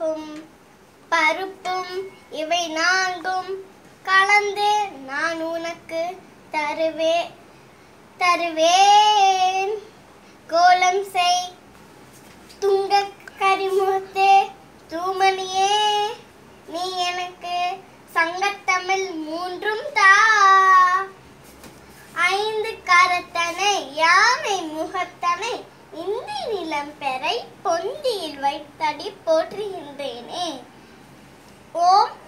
ஆகும் பருப்பும் இவை நான்கும் கலந்து நான் உனக்கு தருவே தருவேன் கோலம் செய் துங்க கரிமுகத்தே தூமணியே நீ எனக்கு சங்கத்தமிழ் மூன்றும் தா ஐந்து கரத்தனை யானை முகத்தனை இந்தி நிலம் பெறை பொந்தியில் வைத்தடி போற்றுகின்றேனே ஓம்